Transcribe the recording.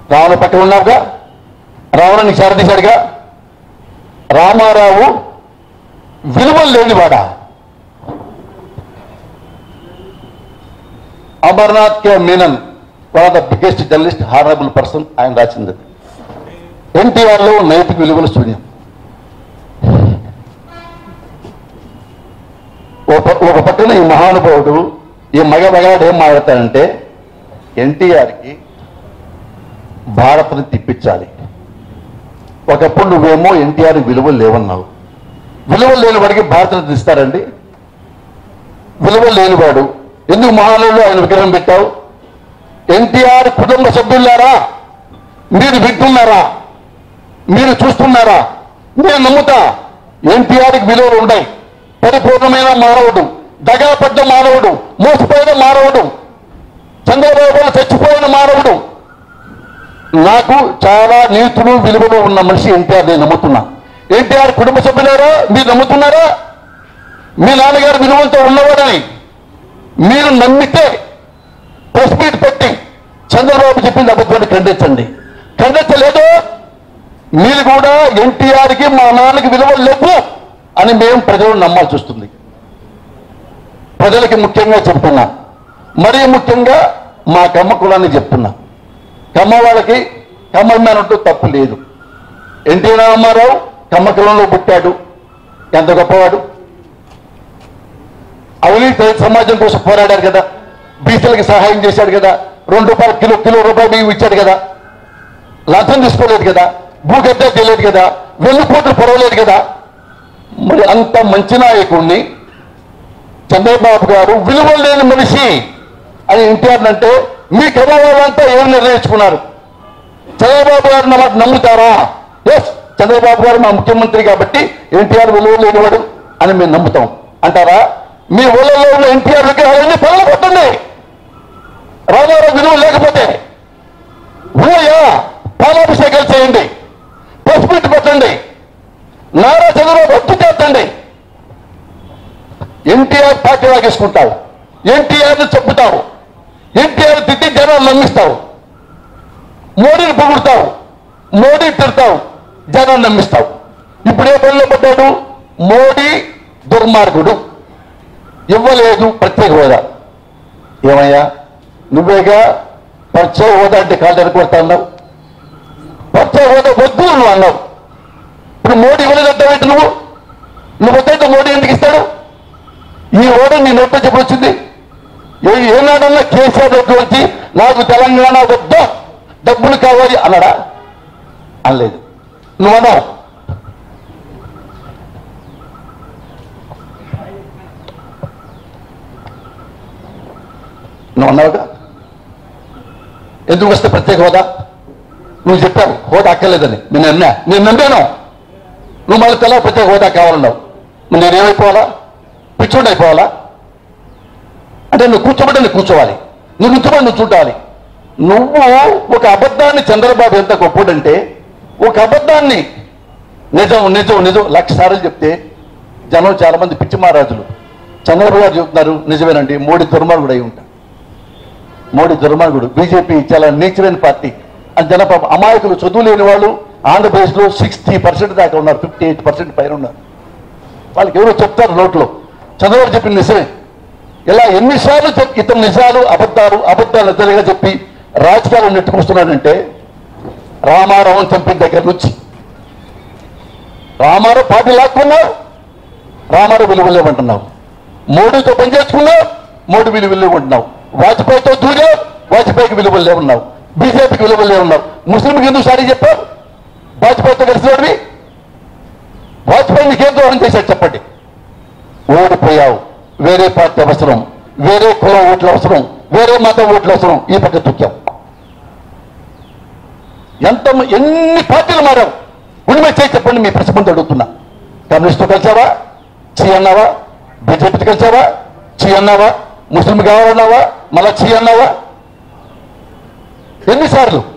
రావణ పక్కన ఉన్నావుగా రావణ నీకు చేరదీశాడుగా రామారావు విలువలు లేనివాడా Amarnath K Menon one of the biggest journalist honourable person ఆయన రాసింది ఎన్టీఆర్ లో నైతిక విలువల శూన్యం ఒక ఒక పక్కన ఈ మహానుభావుడు ఈ మగ మగాడు ఏం మాట్లాడతాడంటే ఎన్టీఆర్కి భారత్ని తిప్పించాలి ఒకప్పుడు నువ్వేమో ఎన్టీఆర్ విలువలు లేవన్నావు విలువలు లేని వాడికి భారత్ని ఇస్తారండి విలువలు లేనివాడు ఎందుకు మహానుడు ఆయన విగ్రహం పెట్టావు ఎన్టీఆర్ కుటుంబ సభ్యులారా మీరు వింటున్నారా మీరు చూస్తున్నారా నేను నమ్ముతా ఎన్టీఆర్కి విలువలు ఉన్నాయి పరిపూర్ణమైన మానవుడు దగాపడ్డ మానవుడు మోసపోయిన మానవుడు చంద్రబాబు చచ్చిపోయిన మానవుడు నాకు చాలా నీతులు విలువలు ఉన్న మనిషి ఎన్టీఆర్ నేను నమ్ముతున్నా ఎన్టీఆర్ కుటుంబ సభ్యులారా మీరు నమ్ముతున్నారా మీ నాన్నగారు విలువలతో ఉన్నవాడని మీరు నమ్మితే ప్రెస్ మీట్ పెట్టి చంద్రబాబు చెప్పింది అబద్ధాన్ని ఖండించండి ఖండించలేదు మీరు కూడా ఎన్టీఆర్కి మా నాన్నకి విలువలు లేవు అని మేము ప్రజలు నమ్మాల్సి వస్తుంది ప్రజలకి ముఖ్యంగా చెప్తున్నా మరీ ముఖ్యంగా మా కమ్మ కులాన్ని చెప్తున్నా కమ్మ వాళ్ళకి కమ్మ మేనంటూ తప్పు లేదు ఎన్టీ రామారావు కమ్మ కులంలో పుట్టాడు ఎంత గొప్పవాడు అవినీతి రహిత సమాజం కోసం పోరాడారు కదా బీసీలకి సహాయం చేశాడు కదా రెండు రూపాయలు కిలో కిలో రూపాయలు బియ్యం ఇచ్చాడు కదా లంచం తీసుకోలేదు కదా భూగద్ద చేయలేదు కదా వెన్ను కోట్లు పొడవలేదు కదా మరి అంత మంచి నాయకుడిని చంద్రబాబు గారు విలువలు లేని మనిషి అని ఎన్టీఆర్ అంటే మీ కమవాళ్ళంతా ఏం నిర్ణయించుకున్నారు చంద్రబాబు గారు నా మాట నమ్ముతారా ఎస్ చంద్రబాబు గారు మా ముఖ్యమంత్రి కాబట్టి ఎన్టీఆర్ విలువ లేనివాడు అని మేము నమ్ముతాం అంటారా మీ ఊళ్ళలో ఉన్న ఎన్టీఆర్ విగ్రహాలన్నీ పనులు కొట్టండి రామారావు విలువ లేకపోతే ఊయా పాలాభిషేకాలు చేయండి ప్రెస్ మీట్ పెట్టండి నారా చంద్రబాబు రద్దు చేస్తండి ఎన్టీఆర్ పార్టీ లాగేసుకుంటావు ఎన్టీఆర్ని చెప్పుతావు ఎన్టీఆర్ తిట్టి జనాలు నమ్మిస్తావు మోడీని పొగుడతావు మోడీ తిడతావు జనాన్ని నమ్మిస్తావు ఇప్పుడు ఏ పనిలో పడ్డాడు మోడీ దుర్మార్గుడు ఇవ్వలేదు ప్రత్యేక హోదా ఏమయ్యా నువ్వేగా ప్రత్యేక హోదా అంటే కాళ్ళు ఎరకొడతా అన్నావు ప్రత్యేక హోదా వద్దు నువ్వు అన్నావు ఇప్పుడు మోడీ ఇవ్వలేదంటావేంటి నువ్వు నువ్వు వద్దంటే మోడీ ఎందుకు ఇస్తాడు ఈ ఓడ నీ నోట్లో చెప్పొచ్చింది ఏ ఏనాడన్నా కేసీఆర్ దగ్గర వచ్చి నాకు తెలంగాణ వద్ద డబ్బులు కావాలి అన్నాడా అనలేదు నువ్వు అన్నావు నువ్వు అన్నావుగా ఎందుకు వస్తే ప్రత్యేక హోదా నువ్వు చెప్పావు హోదా అక్కర్లేదని నేను నమ్మా నేను నమ్మాను నువ్వు మళ్ళీ తెల్ల ప్రత్యేక హోదా కావాలన్నావు మరి నేనేమైపోవాలా పిచ్చోడు అయిపోవాలా అంటే నువ్వు కూర్చోబడి నువ్వు కూర్చోవాలి నువ్వు నుంచోబడి నువ్వు చూడాలి నువ్వు ఒక అబద్ధాన్ని చంద్రబాబు ఎంత గొప్పడంటే ఒక అబద్ధాన్ని నిజం నిజం నిజం లక్ష సార్లు చెప్తే జనం చాలా మంది పిచ్చి మహారాజులు చంద్రబాబు గారు చెప్తున్నారు నిజమేనండి మోడీ దుర్మార్గుడు అయి ఉంటా మోడీ దుర్మార్గుడు బీజేపీ చాలా నీచమైన పార్టీ అని జనపాపం అమాయకులు చదువు లేని వాళ్ళు ఆంధ్రప్రదేశ్లో సిక్స్టీ పర్సెంట్ దాకా ఉన్నారు ఫిఫ్టీ ఎయిట్ పర్సెంట్ పైన ఉన్నారు వాళ్ళకి ఎవరో చెప్తారు నోట్లో చంద్రబాబు చెప్పిన నిజమే ఇలా ఎన్నిసార్లు చెప్ ఇతను నిజాలు అబద్ధాలు అబద్ధాలు నిజాలుగా చెప్పి రాజకీయాలు నెట్టుకొస్తున్నాడంటే రామారావుని చంపిన దగ్గర నుంచి రామారావు పార్టీ లాక్కున్నావు రామారావు విలువలు లేవంటున్నావు మోడీతో పని చేసుకున్నావు మోడీ విలువలు లేవంటున్నావు వాజ్పేయితో దూరావు వాజ్పేయికి విలువలు లేవున్నావు బీజేపీకి విలువలు లేవున్నావు ముస్లింకి ఎందుకు సారీ చెప్పావు వాజ్పేయితో కలిసినోడివి వాజ్పేయి నీకేం దూరం చేశాడు చెప్పండి ఓడిపోయావు వేరే పార్టీ అవసరం వేరే కులం ఓట్లు అవసరం వేరే మతం ఓట్లు అవసరం ఈ పక్క తుక్కావు ఎంత ఎన్ని పార్టీలు మారావు ఉడిమే చేయి చెప్పండి మీ ప్రశ్న ముందు అడుగుతున్నా కమ్యూనిస్టు కలిసావా చీ అన్నావా బీజేపీతో కలిసావా చీ అన్నావా ముస్లిం కావాలన్నావా మళ్ళా చీ అన్నావా ఎన్నిసార్లు